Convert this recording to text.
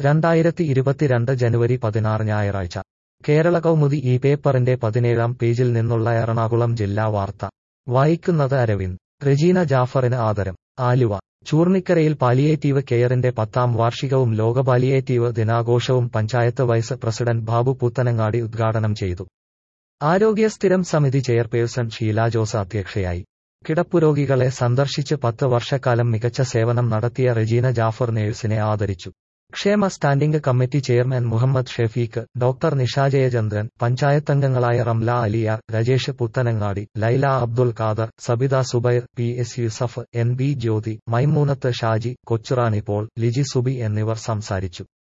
രണ്ടായിരത്തി ഇരുപത്തിരണ്ട് ജനുവരി പതിനാറ് ഞായറാഴ്ച കേരള കൗമുദി ഈ പേപ്പറിന്റെ പതിനേഴാം പേജിൽ നിന്നുള്ള എറണാകുളം ജില്ലാ വാർത്ത വായിക്കുന്നത് അരവിന്ദ് റെജീന ജാഫറിന് ആദരം ആലുവ ചൂർണിക്കരയിൽ പാലിയേറ്റീവ് കെയറിന്റെ പത്താം വാർഷികവും ലോക പാലിയേറ്റീവ് ദിനാഘോഷവും പഞ്ചായത്ത് വൈസ് പ്രസിഡന്റ് ബാബു പുത്തനങ്ങാടി ഉദ്ഘാടനം ചെയ്തു ആരോഗ്യ സ്ഥിരം സമിതി ചെയർപേഴ്സൺ ഷീല ജോസ് അധ്യക്ഷയായി കിടപ്പുരോഗികളെ സന്ദർശിച്ച് പത്ത് വർഷക്കാലം മികച്ച സേവനം നടത്തിയ റെജീന ജാഫർ നേഴ്സിനെ ആദരിച്ചു ക്ഷേമ standing committee chairman Muhammad Shefeek doctor Nisha Jayachandran പഞ്ചായത്തംഗങ്ങളായ Ramla Aliyar Rajesh Puthanangadi Laila Abdul Khader Sabitha Subair P S Yusuf N B Jyothi Maimoonath Shaji Kochurani Paul Liji Subi എന്നിവർ സംസാരിച്ചു